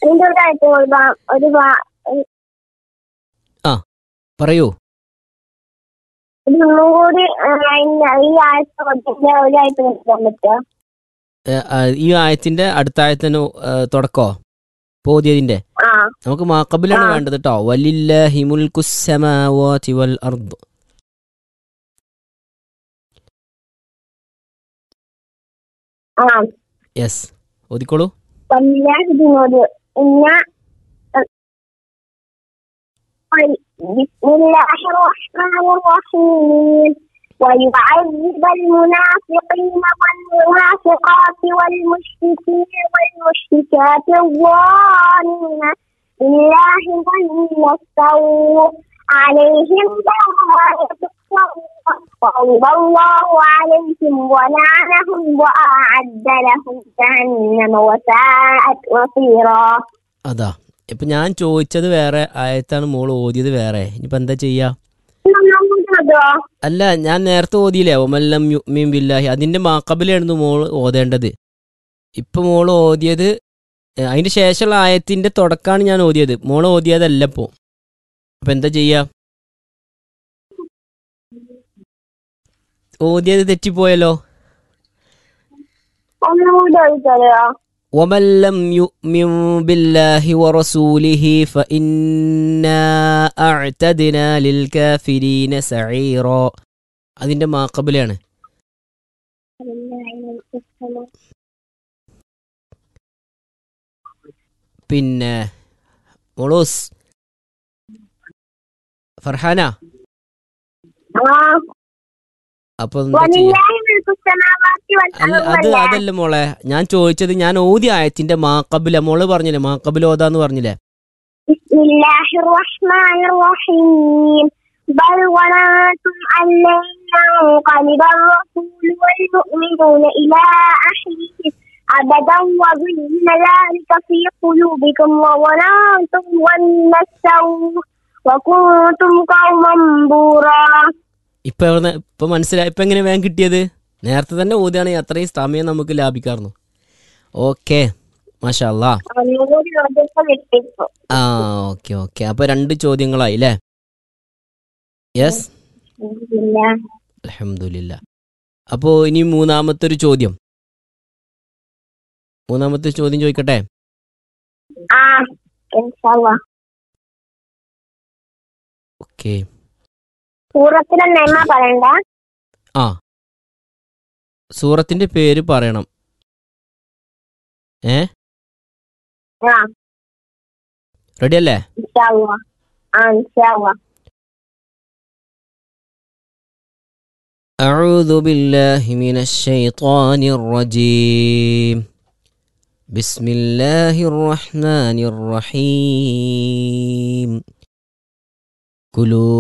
ഇതിന്റെ ഒരു ആയത്ത് ഒരു ഭാ- ഒരു ഭാ- പറയൂ ഒരു ഒന്നുകൂടി ആ, ഇന്ന- ഈ ആയത്ത് കൊണ്ടിന്റെ ഒരു ആയത്ത് കൊടുക്കാൻ പറ്റുമോ ഏ, ആ, ഈ ആയത്തിന്റെ അടുത്ത ആയത്തിന് തുടക്കോ പോതിയതിന്റെ ആ നമുക്ക് മാക്കബിലാണ് ആ. വേണ്ടത് കേട്ടോ വലില്ലാഹി മുൽക്കുസ്സമാവാതി വൽ അർദ് ആ യെസ് ഓതിക്കോളൂ വല്ലാഹിനോട് ഇന്ന بسم الله الرحمن الرحيم ويعذب المنافقين والمنافقات والمشركين والمشركات الظالمين بالله ظن السوء عليهم دائرة السوء وغضب الله عليهم ولعنهم وأعد لهم جهنم وساءت مصيرا അതാ ഇപ്പൊ ഞാൻ ചോദിച്ചത് വേറെ ആയത്താണ് മോൾ ഓതിയത് വേറെ ഇനിയിപ്പോ എന്താ ചെയ്യാ അല്ല ഞാൻ നേരത്തെ ഓതിയില്ലേ ഒമല്ലം യുമീൻ ബില്ലാഹി അതിന്റെ മാക്കബിലായിരുന്നു മോൾ ഓതേണ്ടത് ഇപ്പൊ മോൾ ഓതിയത് ഏ, അതിന്റെ ശേഷമുള്ള ആയത്തിന്റെ തുടക്കമാണ് ഞാൻ ഓതിയത് മോൾ ഓതിയതല്ല ഇപ്പോ അപ്പൊ എന്താ ചെയ്യാ ഓതിയത് തെറ്റിപ്പോയല്ലോ ഒന്നുകൂടി ഒഴിച്ചോ ومن لم يؤمن بالله ورسوله فإنا أعتدنا للكافرين سعيرا അതിന്റെ മാക്കബിലാണ് പിന്നെ മോളൂസ് ഫർഹാന ആ അപ്പൊ എന്താ ചെയ്യാ വലില്ലാഹി മുൽക്കു സമാവാത്തി വൽ അല്ല അത് അർദ് അതല്ല മോളെ ഞാൻ ചോദിച്ചത് ഞാൻ ഓതി ആയത്തിന്റെ മാക്കബില മോള് പറഞ്ഞില്ലേ മാക്കബിൽ ഓതാന്ന് പറഞ്ഞില്ലേ بسم الله الرحمن الرحيم بل ظننتم أن لن ينقلب الرسول والمؤمنون إلى أهلهم أبدا وظن ذلك في قلوبكم وظننتم ظن السوء وكنتم قوما بورا ഇപ്പൊ എവിടെ ഇപ്പൊ മനസ്സിലായി ഇപ്പൊ എങ്ങനെ വേഗം കിട്ടിയത് നേരത്തെ തന്നെ ഓതുകയാണെങ്കിൽ അത്രയും സമയം നമുക്ക് ലാഭിക്കാറുന്നു ഓക്കെ മാഷാ അല്ലാ ഒന്നുകൂടി നോക്കിയപ്പോൾ കിട്ടിപ്പോ ആ ഓക്കെ ഓക്കെ അപ്പൊ രണ്ട് ചോദ്യങ്ങളായി അല്ലേ യെസ് അലഹമില്ല അപ്പോ ഇനി മൂന്നാമത്തെ ഒരു ചോദ്യം മൂന്നാമത്തെ ചോദ്യം ചോദിക്കട്ടെ ആ ഇൻഷാല്ലാ ഓക്കെ സൂറത്തിലെ നെയ്മ പറയണ്ട ആ സൂറത്തിന്റെ പേര് പറയണം ഏ ആ റെഡി അല്ലേ ഇൻഷാല്ലാ ആ ഇൻഷാല്ലാ أعوذ بالله من الشيطان الرجيم بسم الله الرحمن الرحيم كلوا